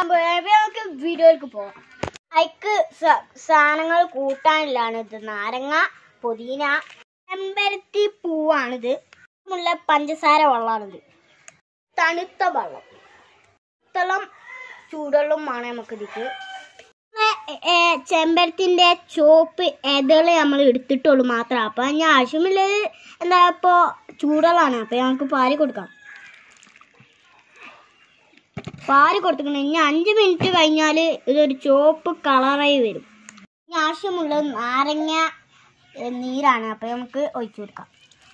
അപ്പൊ നമുക്ക് വീഡിയോയിലേക്ക് പോകാം അതിക്ക് സാധനങ്ങൾ കൂട്ടാനില്ലാണ് ഇത് നാരങ്ങ പുതിന ചെമ്പരത്തി പൂവാണിത് ഉള്ള പഞ്ചസാര വെള്ളമാണിത് തണുത്ത വെള്ളം തളം ചൂടുവെള്ളമാണ് നമുക്ക് ഇതിക്ക് ചെമ്പരത്തിന്റെ ചോപ്പ് എതള് നമ്മൾ എടുത്തിട്ടുള്ളൂ മാത്രം അപ്പൊ ഞാൻ ആവശ്യമില്ലത് എന്താ ഇപ്പോ ചൂടുവെള്ളമാണ് അപ്പൊ നമുക്ക് പാരി കൊടുക്കാം പാരി കൊടുത്തിട്ടുണ്ട് ഇനി അഞ്ച് മിനിറ്റ് കഴിഞ്ഞാൽ ഇതൊരു ചുവപ്പ് കളറായി വരും ഇനി ആവശ്യമുള്ളത് നാരങ്ങ ഏ, നീരാണ് അപ്പോൾ നമുക്ക് ഒഴിച്ചു കൊടുക്കാം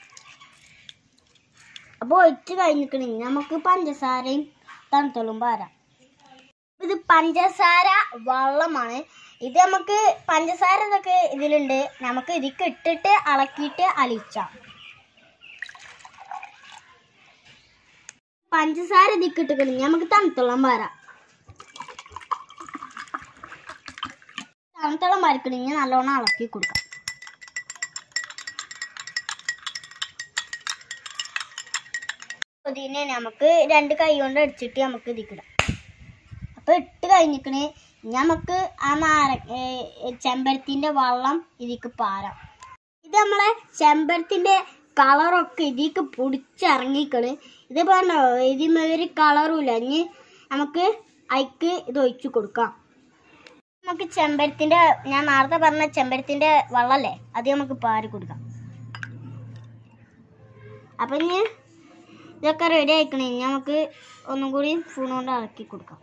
അപ്പോൾ ഒഴിച്ച് കഴിഞ്ഞിട്ടുണ്ടെങ്കിൽ നമുക്ക് പഞ്ചസാരയും തണുത്തോളും പാരാം ഇത് പഞ്ചസാര വെള്ളമാണ് ഇത് നമുക്ക് പഞ്ചസാര ഇതൊക്കെ ഇതിലുണ്ട് നമുക്ക് ഇതിക്ക് ഇട്ടിട്ട് ഇളക്കിയിട്ട് അലിച്ചാം പഞ്ചസാര ഇതിക്ക് ഇട്ടിട്ടുണ്ടെങ്കിൽ നമുക്ക് തണുത്തോളം പാരാം തണുത്തോളം വരക്കണമെങ്കിൽ നല്ലോണം ഇളക്കി കൊടുക്കാം പുതിനെ നമുക്ക് രണ്ട് കൈ കൊണ്ട് അടിച്ചിട്ട് നമുക്ക് ഇതിക്കിടാം അപ്പൊ ഇട്ട് കഴിഞ്ഞിക്കണ് നമുക്ക് ആ നാര ഏ, ചെമ്പരത്തിന്റെ വെള്ളം ഇതിക്ക് പാരാം ഇത് നമ്മളെ ചെമ്പരത്തിന്റെ കളറൊക്കെ ഇതിക്ക് പൊടിച്ചിറങ്ങിക്കണ് ഇത് പറഞ്ഞോ ഇതിന് ഒരു കളറും ഇല്ല ഇനി നമുക്ക് അയക്ക് ഇത് ഒഴിച്ചു കൊടുക്കാം നമുക്ക് ചെമ്പരത്തിന്റെ ഞാൻ നേരത്തെ പറഞ്ഞ ചെമ്പരത്തിന്റെ വെള്ളല്ലേ അത് നമുക്ക് പാരി കൊടുക്കാം അപ്പൊ ഇനി ഇതൊക്കെ റെഡി ആയിക്കണേ ഇനി നമുക്ക് ഒന്നും കൂടി സ്പൂൺ കൊണ്ട് ഇളക്കി കൊടുക്കാം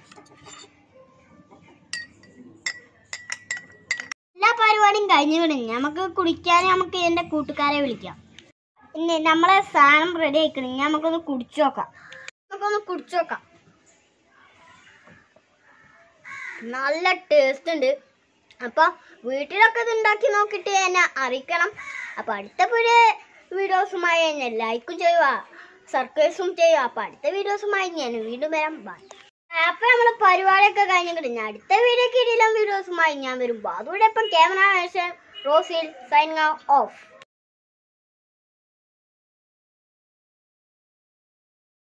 എല്ലാ പരിപാടിയും കഴിഞ്ഞു കഴിഞ്ഞ് നമുക്ക് കുടിക്കാൻ നമുക്ക് എൻ്റെ കൂട്ടുകാരെ വിളിക്കാം ഇനി നമ്മളെ സാധനം റെഡി ആയിക്കണേ ഇനി നമുക്കൊന്ന് കുടിച്ചു നോക്കാം നമുക്കൊന്ന് കുടിച്ചു നോക്കാം നല്ല ടേസ്റ്റ് ഉണ്ട് അപ്പൊ വീട്ടിലൊക്കെ ഇത് ഉണ്ടാക്കി നോക്കിയിട്ട് എന്നെ അറിയിക്കണം അപ്പൊ അടുത്ത പുതിയ വീഡിയോസുമായി എന്നെ ലൈക്കും ചെയ്യുക സർക്കേഴ്സും ചെയ്യുക അപ്പൊ അടുത്ത വീഡിയോസുമായി ഞാൻ വീണ്ടും വരാം ബൈ അപ്പൊ നമ്മളെ പരിപാടിയൊക്കെ കഴിഞ്ഞിട്ട് ഞാൻ അടുത്ത വീഡിയോ കിടിലം വീഡിയോസുമായി ഞാൻ വരും അതുകൂടെ ഇപ്പം ക്യാമറ റോസിൽ സൈനിങ് ഓഫ്